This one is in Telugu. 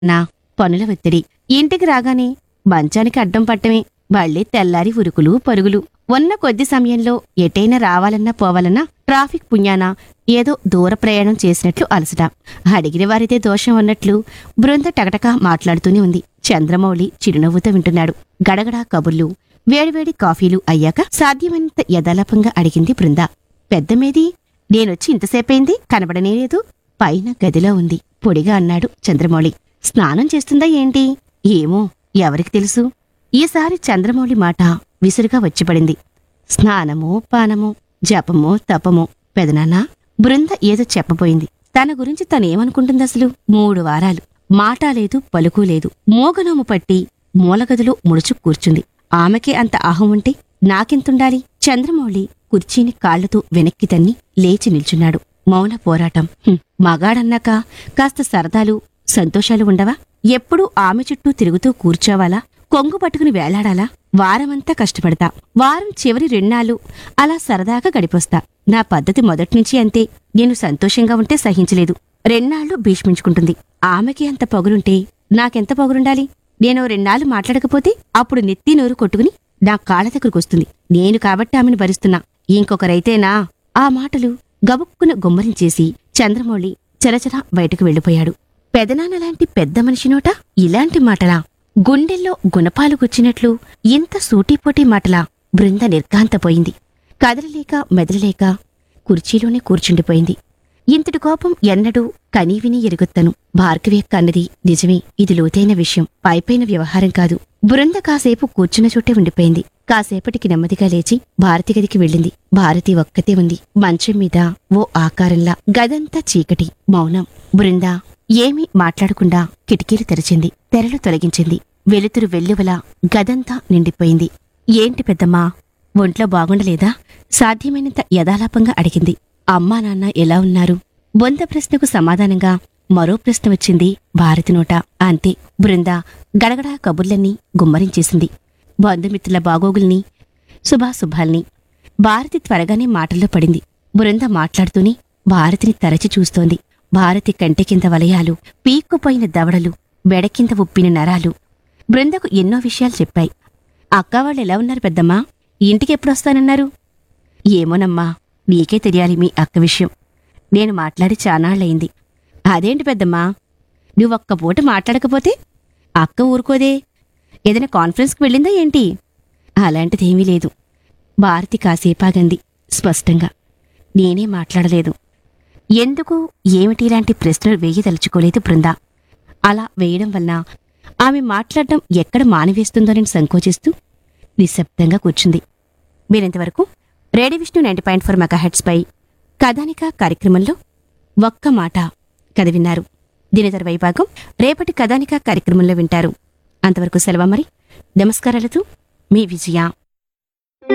నా పనుల ఒత్తిడి ఇంటికి రాగానే మంచానికి అడ్డం పట్టమే మళ్ళీ తెల్లారి ఉరుకులు పరుగులు ఉన్న కొద్ది సమయంలో ఎటైనా రావాలన్నా పోవాలన్నా ట్రాఫిక్ పుణ్యాన ఏదో దూర ప్రయాణం చేసినట్లు అలసట అడిగిన వారిదే దోషం అన్నట్లు బృంద టకటకా మాట్లాడుతూనే ఉంది చంద్రమౌళి చిరునవ్వుతో వింటున్నాడు గడగడా కబుర్లు వేడివేడి కాఫీలు అయ్యాక సాధ్యమైనంత యథాలాపంగా అడిగింది బృంద పెద్దమేది నేనొచ్చి ఇంతసేపైంది కనబడనే లేదు పైన గదిలో ఉంది పొడిగా అన్నాడు చంద్రమౌళి స్నానం చేస్తుందా ఏంటి ఏమో ఎవరికి తెలుసు ఈసారి చంద్రమౌళి మాట విసురుగా వచ్చిపడింది స్నానమో పానమో జపమో తపమో పెదనాన్న బృంద ఏదో చెప్పబోయింది తన గురించి తనేమనుకుంటుంది అసలు మూడు వారాలు మాట లేదు పలుకు లేదు మోగనోము పట్టి మూలగదిలో ముడుచు కూర్చుంది ఆమెకే అంత అహం ఉంటే నాకెంతుండాలి చంద్రమౌళి కుర్చీని కాళ్లతో వెనక్కి తన్ని లేచి నిల్చున్నాడు మౌన పోరాటం "హుం, మగాడన్నాక కాస్త సరదాలు సంతోషాలు ఉండవా ఎప్పుడూ ఆమె చుట్టూ తిరుగుతూ కూర్చోవాలా కొంగు పట్టుకుని వేలాడాలా వారమంతా కష్టపడతా వారం చివరి రెండాళ్ళు అలా సరదాగా గడిపొస్తా నా పద్ధతి మొదట్నుంచి అంతే నేను సంతోషంగా ఉంటే సహించలేదు రెండాళ్ళు భీష్మించుకుంటుంది ఆమెకి అంత పొగరుంటే నాకెంత పొగరుండాలి నేను రెండాళ్ళు మాట్లాడకపోతే అప్పుడు నెత్తి నోరు కొట్టుకుని నా కాళ్ళ దగ్గరకొస్తుంది నేను కాబట్టి ఆమెను భరిస్తున్నా ఇంకొకరైతేనా ఆ మాటలు గబుక్కున గుమ్మరించేసి చంద్రమౌళి చరచరా బయటకు వెళ్ళిపోయాడు పెదనాన్నలాంటి పెద్ద మనిషి నోట ఇలాంటి మాటలా గుండెల్లో గుణపాలు గుచ్చినట్లు ఇంత సూటిపోటి మాటలా బృంద నిర్ఘాంతపోయింది కదలలేక మెదలలేక కుర్చీలోనే కూర్చుండిపోయింది ఇంతటి కోపం ఎన్నడూ కనీవిని ఎరుగొత్తను భార్గవేక్క అన్నది నిజమే ఇది లోతైన విషయం పైపైన వ్యవహారం కాదు బృంద కాసేపు కూర్చున్న చోటే ఉండిపోయింది కాసేపటికి నెమ్మదిగా లేచి భారతి గదికి వెళ్ళింది భారతి ఒక్కతే ఉంది మంచం మీద ఓ ఆకారంలా గదంతా చీకటి మౌనం బృంద ఏమీ మాట్లాడకుండా కిటికీలు తెరిచింది తెరలు తొలగించింది వెలుతురు వెల్లువలా గదంతా నిండిపోయింది ఏంటి పెద్దమ్మా ఒంట్లో బాగుండలేదా సాధ్యమైనంత యథాలాపంగా అడిగింది అమ్మా నాన్న ఎలా ఉన్నారు బొంద ప్రశ్నకు సమాధానంగా మరో ప్రశ్న వచ్చింది భారతి నోట అంతే బృంద గడగడా కబుర్లన్నీ గుమ్మరించేసింది బంధుమిత్రుల బాగోగుల్ని శుభాశుభాల్ని భారతి త్వరగానే మాటల్లో పడింది బృంద మాట్లాడుతూనే భారతిని తరచి చూస్తోంది భారతి కంటి కింద వలయాలు పీక్కుపోయిన దవడలు బెడ కింద ఉప్పిన నరాలు బృందకు ఎన్నో విషయాలు చెప్పాయి అక్క వాళ్ళు ఎలా ఉన్నారు పెద్దమ్మా ఇంటికి ఎప్పుడొస్తానన్నారు ఏమోనమ్మా నీకే తెలియాలి మీ అక్క విషయం నేను మాట్లాడి చానాళ్ళయింది అదేంటి పెద్దమ్మా నువ్వొక్క పూట మాట్లాడకపోతే అక్క ఊరుకోదే ఏదైనా కాన్ఫరెన్స్కి వెళ్ళిందా ఏంటి అలాంటిదేమీ లేదు భారతి కాసేపాగంది స్పష్టంగా నేనే మాట్లాడలేదు ఎందుకు ఏమిటి ఇలాంటి ప్రశ్నలు వేయదలుచుకోలేదు బృంద అలా వేయడం వల్ల ఆమె మాట్లాడడం ఎక్కడ మానివేస్తుందోనని సంకోచిస్తూ నిశ్శబ్దంగా కూర్చుంది మీరింతవరకు radio Vishnu ninety point four మెగాహెట్స్పై కథానిక కార్యక్రమంలో ఒక్క మాట కథ విన్నారు దీని తర్వాయి భాగం రేపటి కథానిక కార్యక్రమంలో వింటారు అంతవరకు సెలవు మరి నమస్కారాలతో మీ విజయ